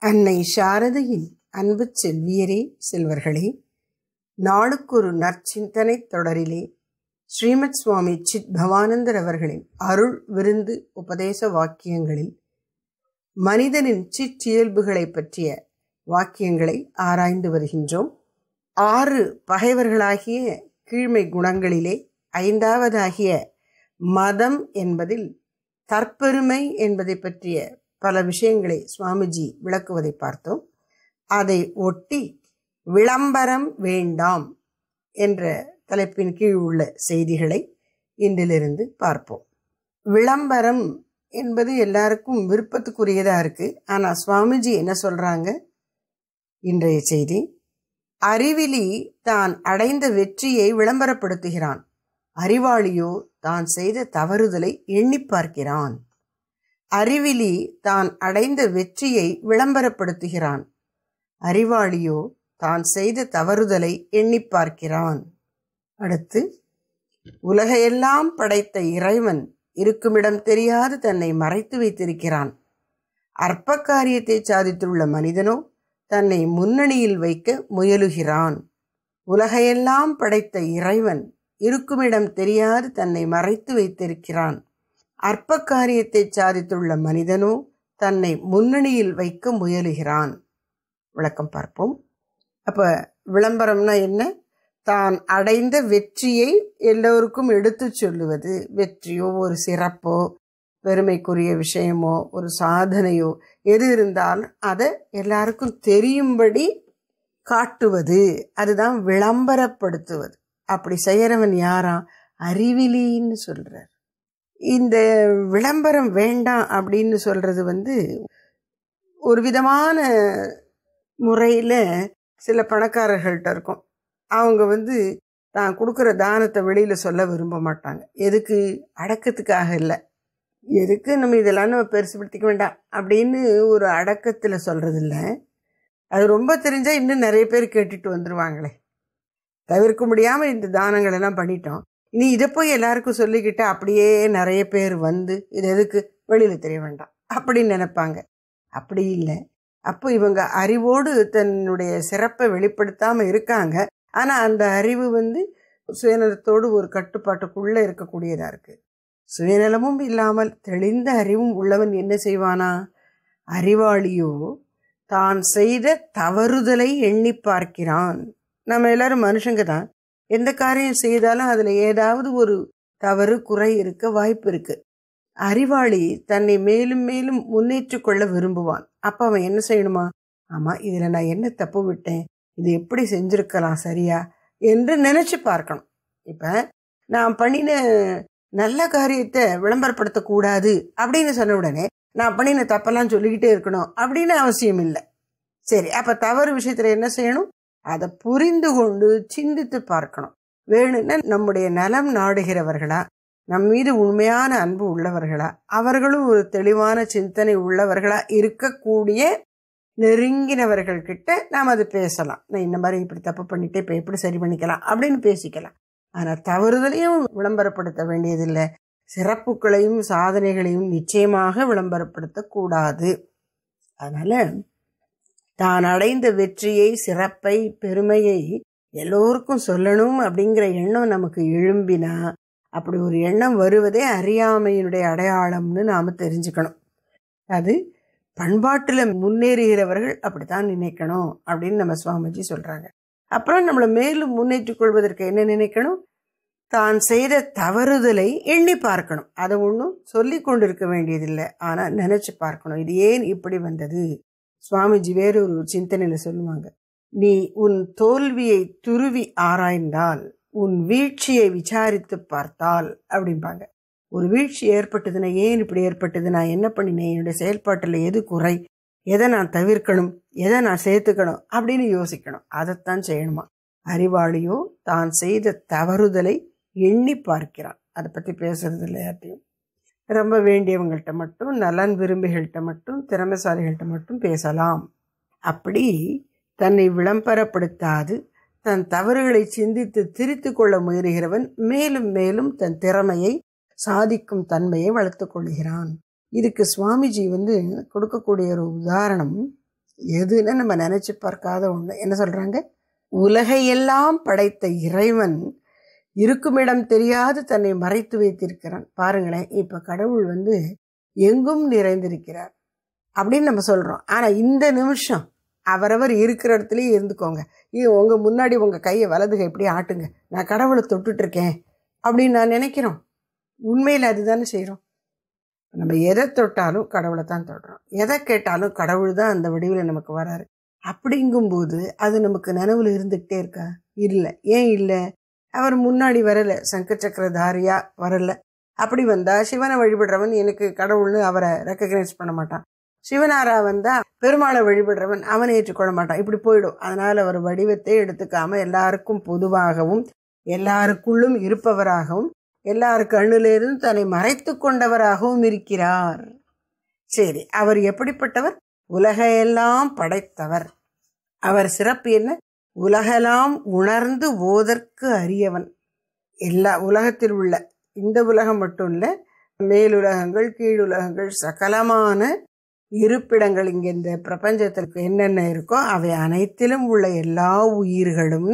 அன்னை சாரதையின் அன்பு செல்வியரே செல்வர்களே நாளுக்கொரு நற்சிந்தனை தொடரிலே ஸ்ரீமத் சுவாமி சித் பவானந்தர் அவர்களின் அருள் விருந்து உபதேச வாக்கியங்களில் மனிதனின் சிற்றியல்புகளை பற்றிய வாக்கியங்களை ஆராய்ந்து வருகின்றோம் ஆறு பகைவர்களாகிய கீழ்மை குணங்களிலே ஐந்தாவதாகிய மதம் என்பதில் தற்பெருமை என்பதை பற்றிய பல விஷயங்களை சுவாமிஜி விளக்குவதை பார்த்தோம் அதை ஒட்டி விளம்பரம் வேண்டாம் என்ற தலைப்பின் கீழ் உள்ள செய்திகளை இன்றிலிருந்து பார்ப்போம் விளம்பரம் என்பது எல்லாருக்கும் விருப்பத்துக்குரியதாக இருக்குது ஆனால் சுவாமிஜி என்ன சொல்கிறாங்க இன்றைய செய்தி அறிவிலி தான் அடைந்த வெற்றியை விளம்பரப்படுத்துகிறான் அறிவாளியோ தான் செய்த தவறுதலை எண்ணி பார்க்கிறான் அறிவிலி தான் அடைந்த வெற்றியை விளம்பரப்படுத்துகிறான் அறிவாளியோ தான் செய்த தவறுதலை எண்ணி பார்க்கிறான் அடுத்து உலகையெல்லாம் படைத்த இறைவன் இருக்குமிடம் தெரியாது தன்னை மறைத்து வைத்திருக்கிறான் அற்ப காரியத்தை சாதித்துள்ள மனிதனோ தன்னை முன்னணியில் வைக்க முயலுகிறான் உலகையெல்லாம் படைத்த இறைவன் இருக்குமிடம் தெரியாது தன்னை மறைத்து வைத்திருக்கிறான் அற்ப காரியத்தை சாதித்துள்ள மனிதனோ தன்னை முன்னணியில் வைக்க முயலுகிறான் விளக்கம் பார்ப்போம் அப்போ விளம்பரம்னா என்ன தான் அடைந்த வெற்றியை எல்லோருக்கும் எடுத்து சொல்லுவது வெற்றியோ ஒரு சிறப்போ பெருமைக்குரிய விஷயமோ ஒரு சாதனையோ எது இருந்தாலும் அதை எல்லாருக்கும் தெரியும்படி காட்டுவது அதுதான் விளம்பரப்படுத்துவது அப்படி செய்கிறவன் யாரா அறிவிலின்னு சொல்கிறார் இந்த விளம்பரம் வேண்டாம் அப்படின்னு சொல்கிறது வந்து ஒரு விதமான முறையில் சில பணக்காரர்கள்ட்ட இருக்கும் அவங்க வந்து தான் கொடுக்குற தானத்தை வெளியில் சொல்ல விரும்ப மாட்டாங்க எதுக்கு அடக்கத்துக்காக இல்லை எதுக்கு நம்ம இதெல்லாம் நம்ம பெருசுப்படுத்திக்க வேண்டாம் அப்படின்னு ஒரு அடக்கத்தில் சொல்கிறது இல்லை அது ரொம்ப தெரிஞ்சால் இன்னும் நிறைய பேர் கேட்டுட்டு வந்துடுவாங்களே தவிர்க்க முடியாமல் இந்த தானங்கள் எல்லாம் பண்ணிட்டோம் இனி இதை போய் எல்லாருக்கும் சொல்லிக்கிட்டு அப்படியே நிறைய பேர் வந்து இது எதுக்கு வெளியில் தெரிய வேண்டாம் அப்படின்னு நினைப்பாங்க அப்படி இல்லை அப்போ இவங்க அறிவோடு தன்னுடைய சிறப்பை வெளிப்படுத்தாமல் இருக்காங்க ஆனால் அந்த அறிவு வந்து சுயநலத்தோடு ஒரு கட்டுப்பாட்டுக்குள்ளே இருக்கக்கூடியதாக இருக்குது சுயநலமும் இல்லாமல் தெளிந்த அறிவும் உள்ளவன் என்ன செய்வானா அறிவாளியோ தான் செய்த தவறுதலை எண்ணி பார்க்கிறான் நம்ம எல்லாரும் மனுஷங்க தான் எந்த காரியம் செய்தாலும் அதில் ஏதாவது ஒரு தவறு குறை இருக்க வாய்ப்பு இருக்கு அறிவாளி தன்னை மேலும் மேலும் முன்னேற்றி கொள்ள விரும்புவான் அப்போ அவன் என்ன செய்யணுமா ஆமாம் இதில் நான் என்ன தப்பு விட்டேன் இது எப்படி செஞ்சுருக்கலாம் சரியா என்று நினச்சி பார்க்கணும் இப்போ நான் பண்ணின நல்ல காரியத்தை விளம்பரப்படுத்தக்கூடாது அப்படின்னு சொன்ன உடனே நான் பண்ணின தப்பெல்லாம் சொல்லிக்கிட்டே இருக்கணும் அப்படின்னு அவசியம் இல்லை சரி அப்போ தவறு விஷயத்தில் என்ன செய்யணும் அதை புரிந்து கொண்டு சிந்தித்து பார்க்கணும் வேணும்னா நம்முடைய நலம் நாடுகிறவர்களா நம் மீது உண்மையான அன்பு உள்ளவர்களா அவர்களும் ஒரு தெளிவான சிந்தனை உள்ளவர்களா இருக்கக்கூடிய நெருங்கினவர்கள் கிட்ட நாம் அது பேசலாம் நான் இந்த மாதிரி இப்படி தப்பு பண்ணிட்டு இப்போ எப்படி சரி பண்ணிக்கலாம் அப்படின்னு பேசிக்கலாம் ஆனால் தவறுதலையும் விளம்பரப்படுத்த வேண்டியதில்லை சிறப்புகளையும் சாதனைகளையும் நிச்சயமாக விளம்பரப்படுத்தக்கூடாது அதனால் தான் அடைந்த வெற்றியை சிறப்பை பெருமையை எல்லோருக்கும் சொல்லணும் அப்படிங்கிற எண்ணம் நமக்கு எழும்பினா அப்படி ஒரு எண்ணம் வருவதே அறியாமையினுடைய அடையாளம்னு நாம் தெரிஞ்சுக்கணும் அது பண்பாட்டில் முன்னேறுகிறவர்கள் அப்படித்தான் நினைக்கணும் அப்படின்னு நம்ம சுவாமிஜி சொல்கிறாங்க அப்புறம் நம்மளை மேலும் முன்னேற்றிக் கொள்வதற்கு என்ன நினைக்கணும் தான் செய்த தவறுதலை எண்ணி பார்க்கணும் அதை ஒன்றும் சொல்லி கொண்டிருக்க வேண்டியதில்லை ஆனால் நினச்சி பார்க்கணும் இது ஏன் இப்படி வந்தது சுவாமிஜி வேறொரு சிந்தனையில் சொல்லுவாங்க நீ உன் தோல்வியை துருவி ஆராய்ந்தால் உன் வீழ்ச்சியை விசாரித்து பார்த்தால் அப்படிம்பாங்க ஒரு வீழ்ச்சி ஏற்பட்டதுன்னா ஏன் இப்படி ஏற்பட்டது நான் என்ன பண்ணினேன் என்னுடைய செயல்பாட்டில் எது குறை எதை நான் தவிர்க்கணும் எதை நான் சேர்த்துக்கணும் அப்படின்னு யோசிக்கணும் அதைத்தான் செய்யணுமா அறிவாளியோ தான் செய்த தவறுதலை எண்ணி பார்க்கிறான் அதை பற்றி பேசுறது இல்லை யார்ட்டையும் ரொம்ப வேண்டியவங்கள்ட்ட மட்டும் நலன் விரும்பிகள்கிட்ட மட்டும் திறமைசாலிகள்கிட்ட மட்டும் பேசலாம் அப்படி தன்னை விளம்பரப்படுத்தாது தன் தவறுகளை சிந்தித்து திரித்து கொள்ள முயலுகிறவன் மேலும் மேலும் தன் திறமையை சாதிக்கும் தன்மையை வளர்த்து கொள்கிறான் இதுக்கு சுவாமிஜி வந்து கொடுக்கக்கூடிய ஒரு உதாரணம் எதுன்னு நம்ம நினைச்சு பார்க்காத ஒண்ணு என்ன சொல்றாங்க உலகையெல்லாம் படைத்த இறைவன் இருக்குமிடம் தெரியாது தன்னை மறைத்து வைத்திருக்கிறான் பாருங்களேன் இப்ப கடவுள் வந்து எங்கும் நிறைந்திருக்கிறார் அப்படின்னு நம்ம சொல்றோம் ஆனா இந்த நிமிஷம் அவரவர் இருக்கிற இடத்துலயே இருந்துக்கோங்க இது உங்க முன்னாடி உங்க கையை வலதுகை இப்படி ஆட்டுங்க நான் கடவுளை தொட்டுட்டு இருக்கேன் அப்படின்னு நான் நினைக்கிறோம் உண்மையில் அதுதானே செய்கிறோம் நம்ம எதை தொட்டாலும் கடவுளை தான் தொடுறோம் எதை கேட்டாலும் கடவுள் தான் அந்த வடிவில் நமக்கு வராரு அப்படிங்கும்போது அது நமக்கு நினைவில் இருந்துகிட்டே இருக்கா இல்லை ஏன் இல்லை அவர் முன்னாடி வரல சங்க சக்கரதாரியா வரல அப்படி வந்தா சிவனை வழிபடுறவன் எனக்கு கடவுள்னு அவரை ரெக்கக்னைஸ் பண்ண மாட்டான் சிவனாரா வந்தா பெருமாளை வழிபடுறவன் அவனை ஏற்றுக்கொள்ள மாட்டான் இப்படி போயிடும் அதனால அவர் வடிவத்தை எடுத்துக்காம எல்லாருக்கும் பொதுவாகவும் எல்லாருக்குள்ளும் இருப்பவராகவும் எல்லார் கண்ணிலிருந்து தன்னை மறைத்து கொண்டவராகவும் இருக்கிறார் சரி அவர் எப்படிப்பட்டவர் உலகையெல்லாம் படைத்தவர் அவர் சிறப்பு என்ன உலகெல்லாம் உணர்ந்து ஓதற்கு அரியவன் எல்லா உலகத்தில் உள்ள இந்த உலகம் மட்டும் இல்லை மேலுலகங்கள் கீழுலகங்கள் சகலமான இருப்பிடங்கள் இங்கே இந்த பிரபஞ்சத்திற்கு என்னென்ன இருக்கோ அவை அனைத்திலும் உள்ள எல்லா உயிர்களும்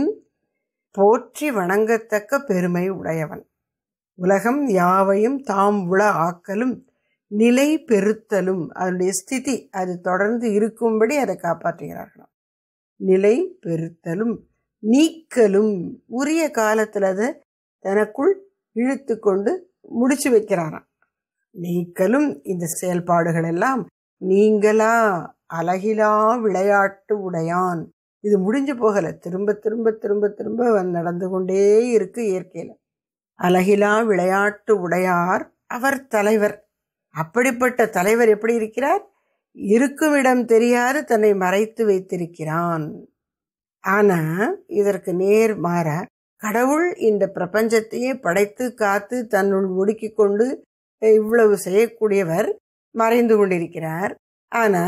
போற்றி வணங்கத்தக்க பெருமை உடையவன் உலகம் யாவையும் தாம் உள ஆக்கலும் நிலை பெருத்தலும் அதனுடைய ஸ்திதி அது தொடர்ந்து இருக்கும்படி அதை காப்பாற்றுகிறார்களாம் நிலை பெருத்தலும் நீக்கலும் உரிய காலத்தில் அதை தனக்குள் இழுத்து கொண்டு முடிச்சு வைக்கிறாராம் நீக்கலும் இந்த செயல்பாடுகள் எல்லாம் நீங்களா அழகிலா விளையாட்டு உடையான் இது முடிஞ்சு போகல திரும்ப திரும்ப திரும்ப திரும்ப நடந்து கொண்டே இருக்கு இயற்கையில அழகிலா விளையாட்டு உடையார் அவர் தலைவர் அப்படிப்பட்ட தலைவர் எப்படி இருக்கிறார் இருக்கும் இடம் தெரியாது தன்னை மறைத்து வைத்திருக்கிறான் ஆனா இதற்கு நேர் மாற கடவுள் இந்த பிரபஞ்சத்தையே படைத்து காத்து தன்னுள் ஒடுக்கி கொண்டு இவ்வளவு செய்யக்கூடியவர் மறைந்து கொண்டிருக்கிறார் ஆனா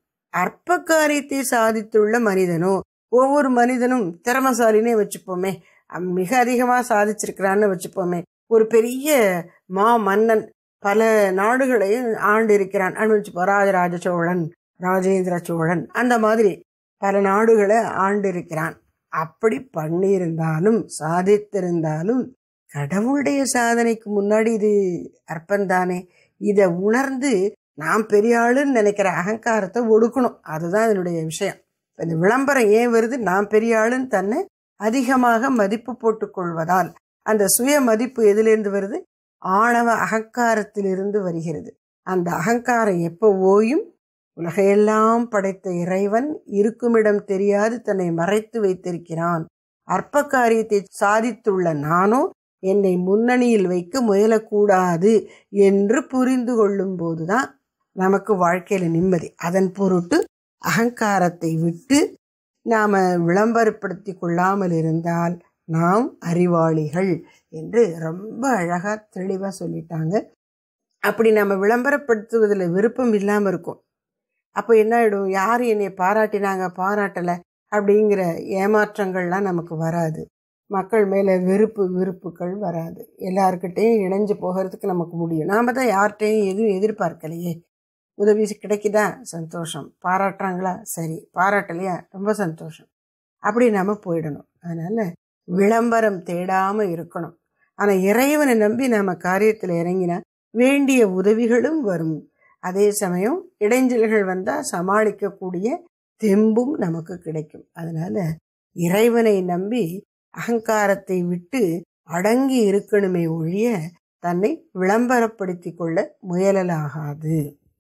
அற்ப காரியத்தை சாதித்துள்ள மனிதனோ ஒவ்வொரு மனிதனும் திறமசாலினே வச்சுப்போமே மிக அதிகமா சாதிச்சிருக்கிறான்னு வச்சுப்போமே ஒரு பெரிய மா மன்னன் பல நாடுகளையும் ஆண்டு இருக்கிறான் வச்சுப்போம் ராஜராஜ சோழன் ராஜேந்திர சோழன் அந்த மாதிரி பல நாடுகளை ஆண்டு இருக்கிறான் அப்படி பண்ணியிருந்தாலும் சாதித்திருந்தாலும் கடவுளுடைய சாதனைக்கு முன்னாடி இது அற்பந்தானே இதை உணர்ந்து நான் பெரிய ஆளுன்னு நினைக்கிற அகங்காரத்தை ஒடுக்கணும் அதுதான் இதனுடைய விஷயம் இந்த விளம்பரம் ஏன் வருது நான் பெரிய ஆளுன்னு தன்னை அதிகமாக மதிப்பு போட்டுக் கொள்வதால் அந்த சுய மதிப்பு எதிலிருந்து வருது ஆணவ அகங்காரத்திலிருந்து வருகிறது அந்த அகங்காரம் எப்போ ஓயும் உலகையெல்லாம் படைத்த இறைவன் இருக்குமிடம் தெரியாது தன்னை மறைத்து வைத்திருக்கிறான் அற்ப காரியத்தை சாதித்துள்ள நானோ என்னை முன்னணியில் வைக்க முயலக்கூடாது என்று புரிந்து கொள்ளும் போதுதான் நமக்கு வாழ்க்கையில நிம்மதி அதன் பொருட்டு அகங்காரத்தை விட்டு நாம விளம்பரப்படுத்தி கொள்ளாமல் இருந்தால் நாம் அறிவாளிகள் என்று ரொம்ப அழகா தெளிவா சொல்லிட்டாங்க அப்படி நம்ம விளம்பரப்படுத்துவதில் விருப்பம் இல்லாமல் இருக்கும் அப்போ என்ன ஆயிடும் யார் என்னை பாராட்டினாங்க பாராட்டலை அப்படிங்கிற ஏமாற்றங்கள்லாம் நமக்கு வராது மக்கள் மேலே வெறுப்பு விருப்புகள் வராது எல்லாருக்கிட்டையும் இணைஞ்சு போகிறதுக்கு நமக்கு முடியும் நாம் தான் யார்கிட்டையும் எதுவும் எதிர்பார்க்கலையே உதவி கிடைக்குதா சந்தோஷம் பாராட்டுறாங்களா சரி பாராட்டலையா ரொம்ப சந்தோஷம் அப்படி நம்ம போயிடணும் அதனால விளம்பரம் தேடாம இருக்கணும் ஆனா இறைவனை நம்பி நாம காரியத்தில் இறங்கினா வேண்டிய உதவிகளும் வரும் அதே சமயம் இடைஞ்சல்கள் வந்தா சமாளிக்கக்கூடிய தெம்பும் நமக்கு கிடைக்கும் அதனால இறைவனை நம்பி அகங்காரத்தை விட்டு அடங்கி இருக்கணுமே ஒழிய தன்னை விளம்பரப்படுத்தி கொள்ள முயலலாகாது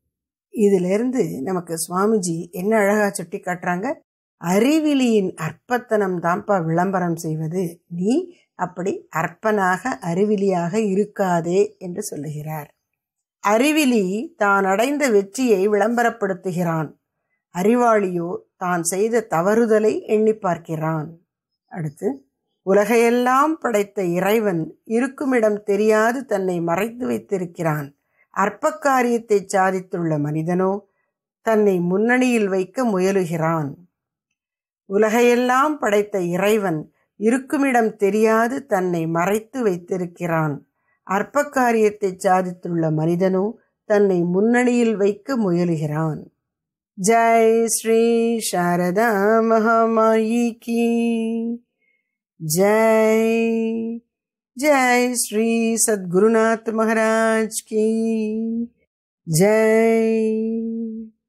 இதிலிருந்து நமக்கு சுவாமிஜி என்ன அழகா சுட்டி காட்டுறாங்க அறிவிலியின் அற்பத்தனம் தான்ப்பா விளம்பரம் செய்வது நீ அப்படி அற்பனாக அறிவிலியாக இருக்காதே என்று சொல்லுகிறார் அறிவிலி தான் அடைந்த வெற்றியை விளம்பரப்படுத்துகிறான் அறிவாளியோ தான் செய்த தவறுதலை எண்ணி பார்க்கிறான் அடுத்து உலகையெல்லாம் படைத்த இறைவன் இருக்குமிடம் தெரியாது தன்னை மறைத்து வைத்திருக்கிறான் அற்ப காரியத்தை சாதித்துள்ள மனிதனோ தன்னை முன்னணியில் வைக்க முயலுகிறான் உலகையெல்லாம் படைத்த இறைவன் இருக்குமிடம் தெரியாது தன்னை மறைத்து வைத்திருக்கிறான் அற்ப காரியத்தை சாதித்துள்ள மனிதனோ தன்னை முன்னணியில் வைக்க முயலுகிறான் जय श्री शारदा महामाई की जय जय श्री सद्गुरुनाथ महाराज की जय